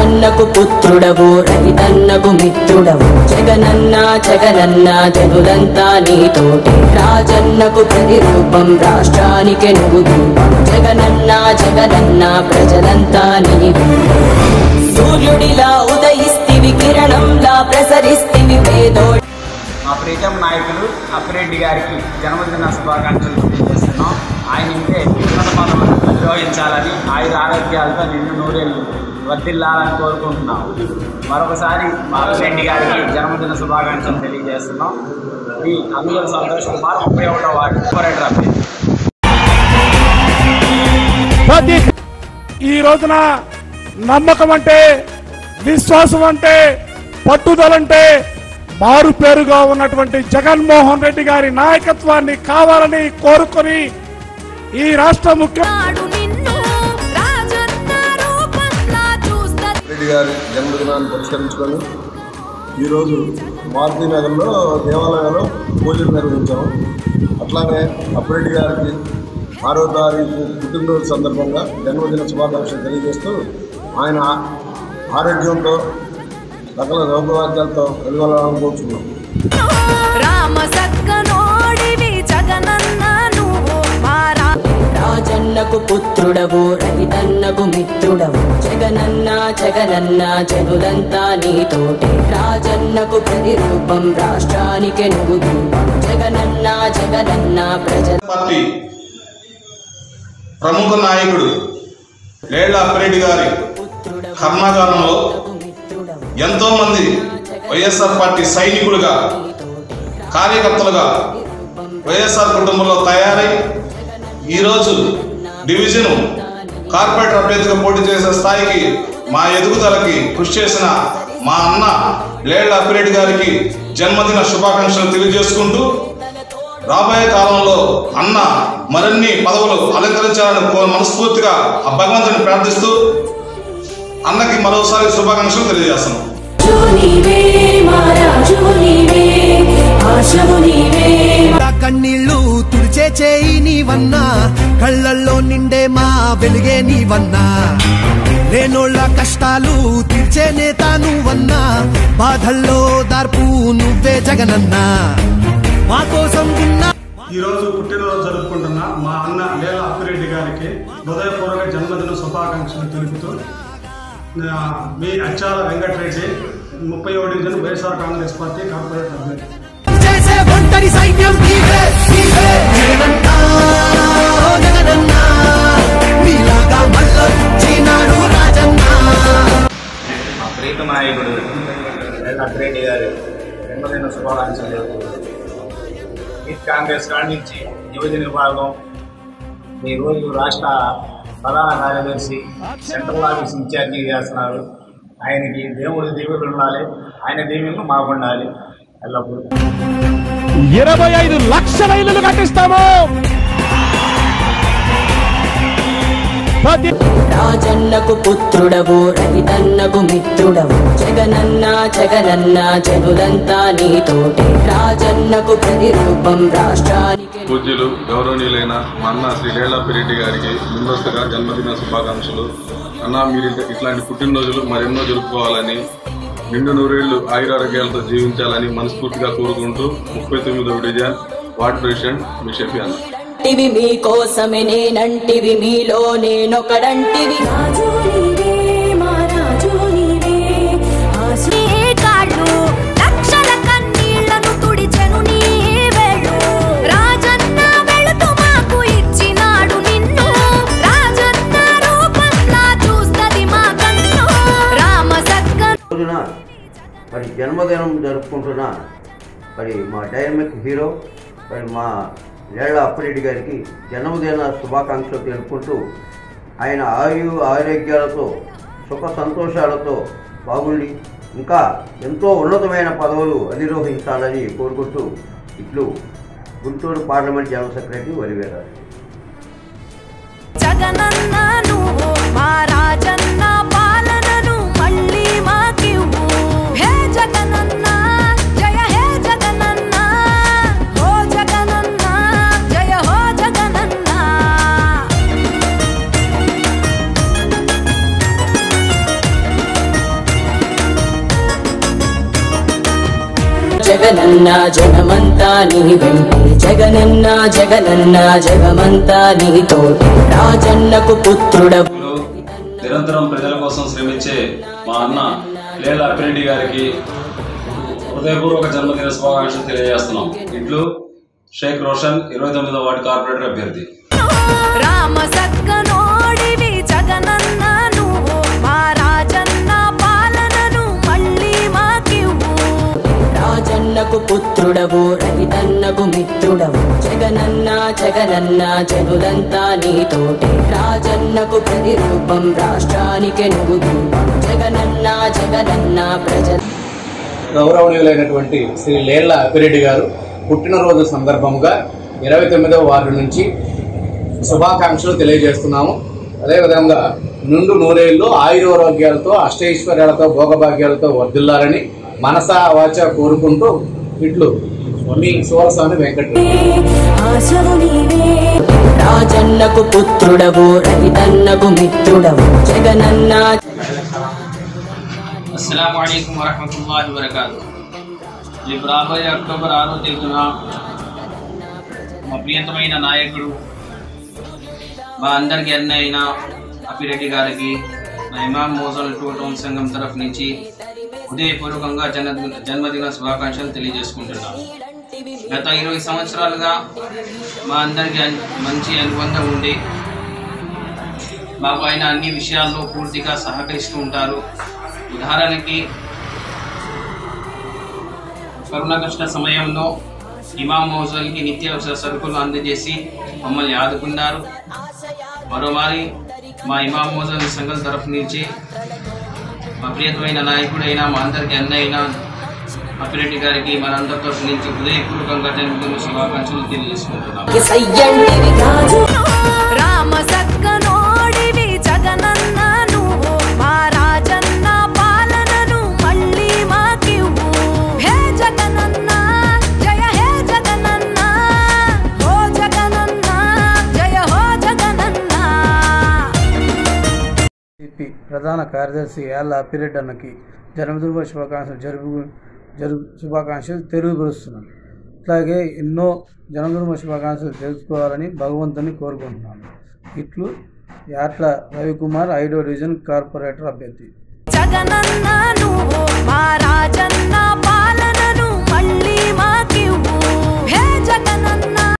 రాజన్నకు పుత్రుడవు రైతన్నకు మిత్రుడవు జగనన్న జగనన్న జనులంతా నీతోటి రాజన్నకు ప్రతిరూపం రాష్ట్రానికి నువ్వు దీపం జగనన్న జగనన్న ప్రజలంతా నీవు సూర్యుడిలా ఉదయిస్తివి కిరణంలా ప్రసరిస్తివి వేదో మా ప్రీతం నాయకులు అప్పిరెడ్డి గారికి జన్మదిన శుభాకాంక్షలు తెలియజేస్తున్నాం ఆయన ఇంకే ఉన్నత పదవులు నిర్వహించాలని ఆయుర ఆరోగ్యాలతో నిండు నూరేళ్ళు వర్ధిల్లాలని కోరుకుంటున్నాం మరొకసారి మా అప్పిరెడ్డి గారికి జన్మదిన శుభాకాంక్షలు తెలియజేస్తున్నాం మీ అందులో సంతోష్ కుమార్ ముప్పై ఒకటో వార్డు కార్పొరేటర్ అభ్యర్థి ప్రతి ఈ రోజున నమ్మకం అంటే విశ్వాసం అంటే పట్టుదలంటే మారు పేరుగా ఉన్నటువంటి జగన్మోహన్ రెడ్డి గారి నాయకత్వాన్ని కావాలని కోరుకొని ఈ రాష్ట్ర ముఖ్య నాడు నిన్ను రాజన్న రూపంలా చూస్తా రెడ్డి గారి జన్మదినాన్ని పురస్కరించుకొని ఈరోజు మారుతి నగర్లో దేవాలయంలో పూజలు నిర్వహించాము అట్లాగే అప్పిరెడ్డి గారికి ఆరో తారీఖు పుట్టినరోజు సందర్భంగా జన్మదిన శుభాకాంక్షలు తెలియజేస్తూ ఆయన ఆ- ఆరోగ్యంతో సకల సౌభాగ్యాలతో వెలువడాలని కోరుచున్నాం రామ సక్కనోడివి జగనన్న నువ్వు మారా రాజన్నకు పుత్రుడవు రైతన్నకు మిత్రుడవు జగనన్న జగనన్న జనులంతా నీతోటి రాజన్నకు ప్రతిరూపం రాష్ట్రానికి నువ్వు దీపం జగనన్న జగనన్న ప్రజల పార్టీ ప్రముఖ నాయకుడు లేళ్ల అప్పిరెడ్డి గారి పుత్రుడవు కర్మాగారంలో మిత్రుడవు ఎంతో మంది వైఎస్ఆర్ పార్టీ సైనికులుగా కార్యకర్తలుగా వైఎస్ఆర్ కుటుంబంలో తయారై ఈరోజు డివిజన్ కార్పొరేటర్ అభ్యర్థిగా పోటీ చేసే స్థాయికి మా ఎదుగుదలకి కృషి చేసిన మా అన్న లేళ్ల అప్పిరెడ్డి గారికి జన్మదిన శుభాకాంక్షలు తెలియజేసుకుంటూ రాబోయే కాలంలో అన్న మరిన్ని పదవులు అలంకరించాలని కో- మనస్ఫూర్తిగా ఆ భగవంతుని ప్రార్థిస్తూ అన్నకి మరోసారి శుభాకాంక్షలు తెలియజేస్తున్నాం రాజు నీవే మా రాజు నీవే ఆశవు నీవే నా కన్నీళ్ళు తుడిచే చేయి నీవన్నా కళ్ళల్లో నిండే మా వెలుగే నీవన్నా లేనోళ్ళ కష్టాలు తీర్చే నేత నువ్వన్నా బాధల్లో దార్పు నువ్వే జగనన్నా మా కోసం ఉన్నా ఈరోజు పుట్టినరోజు జరుపుకుంటున్న మా అన్న లేల అప్పిరెడ్డి గారికి హృదయపూర్వక జన్మదిన శుభాకాంక్షలు తెలుపుతూ ఆ, మీ అచ్చాల వెంకటరెడ్డి ముప్పై ఒకటి division YSR Congress party corporator అభ్యర్థి చేసే ఒంటరి సైన్యం నీవే నీవే జగనన్నా ఓ జగనన్నా నీలాగా మళ్ళొచ్చినాడు రాజన్నా మా ప్రీత నాయకుడు అప్పిరెడ్డి గారి జన్మదిన శుభాకాంక్షలు తెలుపుతూ యూత్ కాంగ్రెస్ కాడి నుంచి యువజన విభాగం ఈ రోజు రాష్ట్ర ప్రధాన కార్యదర్శి సెంట్రల్ ఆఫీస్ ఇన్ఛార్జి చేస్తున్నారు ఆయనకి దేవుడి దీవెనలు ఉండాలి ఆయన దీవెనలు మాకు ఉండాలి ఎల్లప్పుడూ ఇరవై ఐదు లక్షల ఇల్లులు కట్టిస్తాము ప్రతి రాజన్నకు పుత్రుడవు రైతన్నకు మిత్రుడవు జగనన్న జగనన్న జనులంతా నీతోటి రాజన్నకు ప్రతిరూపం రాష్ట్రానికి పూజ్యులు గౌరవనీయులైన మా అన్న శ్రీ లేళ్లప్పిరెడ్డి గారికి ముందస్తుగా జన్మదిన శుభాకాంక్షలు అన్న మీరు ఇట్లా- ఇట్లాంటి పుట్టినరోజులు మరెన్నో జరుపుకోవాలని నిండు నూరేళ్లు ఆయురారోగ్యాలతో జీవించాలని మనస్ఫూర్తిగా కోరుకుంటూ ముప్పై తొమ్మిదవ డివిజన్ వార్డ్ ప్రెసిడెంట్ మీ షఫీ అన్న టివి మీకోసమే నేనంటివి మీలో నేనొకడంటివి రాజు నీవే మా రాజు నీవే ఆశ నీ కాళ్ళు లక్షల కన్నీళ్లను తుడిచెను నీ వేళ్ళు రాజన్న వెళుతూ మాకు ఇచ్చినాడు నిన్ను రాజన్న రూపంలా చూస్తది మా కన్ను రామ సక్క రోజున మరి జన్మదినం జరుపుకుంటున్న మరి మా డైనమిక్ హీరో మరి మా లేళ్ల అప్పిరెడ్డి గారికి జన్మదిన శుభాకాంక్షలు తెలుపుకుంటూ ఆయన ఆయు ఆరోగ్యాలతో సుఖ సంతోషాలతో బాగుండి ఇంకా ఎంతో ఉన్నతమైన పదవులు అధిరోహించాలని కోరుకుంటూ ఇట్లు గుంటూరు పార్లమెంట్ జనరల్ సెక్రటరీ వలివేరారు జగనన్న నువ్వు మా రాజన్న పాలనను మళ్ళీ మాకివ్వు హే జగనన్న జయ హే జగనన్న హో జగనన్న జయ హో జగనన్న జగనన్న జగమంతా నీ వెంటే జగనన్న జగనన్న జగమంతా నీతోటి రాజన్నకు పుత్రుడవు నిరంతరం ప్రజల కోసం శ్రమించే మా అన్న లేల అప్పిరెడ్డి గారికి హృదయపూర్వక జన్మదిన శుభాకాంక్షలు తెలియజేస్తున్నాం ఇట్లు షేక్ రోషన్ ఇరవై తొమ్మిదో వార్డు కార్పొరేటర్ అభ్యర్థి రామ సక్కనోడివి జగనన్న నువ్వు మా రాజన్న పాలనను మళ్ళీ మాకివ్వు రాజన్నకు పుత్రుడవు రైతన్నకు మిత్రుడవు జగనన్న జగనన్న జనులంతా నీతోటి రాజన్నకు ప్రతిరూపం రాష్ట్రానికి నువ్వు దీపం జగనన్న జగనన్న ప్రజల గౌరవనీయులైనటువంటి శ్రీ లేళ్ల అప్పిరెడ్డి గారు పుట్టినరోజు సందర్భముగా ఇరవై తొమ్మిదవ వార్డు నుంచి శుభాకాంక్షలు తెలియజేస్తున్నాము అదేవిధంగా నుండు నూరేళ్లు ఆయురారోగ్యాలతో అష్టైశ్వర్యాలతో భోగభాగ్యాలతో వర్ధిల్లాలని మనసా వాచ కోరుకుంటూ ఇట్లు మీ సోరస్వామి వెంకట ఆశవు నీవే రాజన్నకు పుత్రుడవు రైతన్నకు మిత్రుడవు జగనన్న అస్సలం అయికం వరహమతుల్లాహి వబర్కాతు రేపు రాబోయే అక్టోబర్ ఆరో తేదీన మా ప్రియతమైన నాయకుడు మా అందరికి అన్న అయిన అప్పిరెడ్డి గారికి నా ఇమాం మోజల్ టూ టౌన్ సంఘం తరఫు నుంచి హృదయపూర్వకంగా జన్మ జన్మదిన శుభాకాంక్షలు తెలియజేసుకుంటున్నాను గత ఇరవై సంవత్సరాలుగా మా అందరికి అన్- మంచి అనుబంధం ఉండి మాకు ఆయన అన్ని విషయాల్లో పూర్తిగా సహకరిస్తూ ఉంటారు ఉదాహరణకి కరోనా కష్ట సమయంలో ఇమాం మౌజల్కి నిత్యావసర సరుకులు అందజేసి మమ్మల్ని ఆదుకున్నారు మరోమారి మా ఇమాం మౌజల్ సంఘం తరఫు నుంచి మా ప్రియతమైన నాయకుడైన మా అందరికీ అన్న అయిన అప్పిరెడ్డి గారికి మనందరి తరఫు నుంచి హృదయపూర్వకంగా జన్మదిన శుభాకాంక్షలు తెలియజేసుకుంటున్నాం సయ్యంటివి రాజు రామ సక్కనోడివి జగనన్న నువ్వు మా రాజన్న పాలనను మళ్ళీ మాకివ్వు హే జగనన్న జయ హే జగనన్న హో జగనన్న జయ హో జగనన్న సిపి ప్రధాన కార్యదర్శి యాళ్ళ అప్పిరెడ్డి అన్నకి జన్మదిన శుభాకాంక్షలు జరుపు జరుపు శుభాకాంక్షలు తెలియపరుస్తున్నాను అట్లాగే ఎన్నో జన్మదిన శుభాకాంక్షలు తెలుసుకోవాలని భగవంతుని కోరుకుంటున్నాను ఇట్లు యాట్ల రవికుమార్ ఐదో డివిజన్ కార్పొరేటర్ అభ్యర్థి జగనన్న నువ్వు మా రాజన్న పాలనను మళ్ళీ మాకివ్వు హే జగనన్న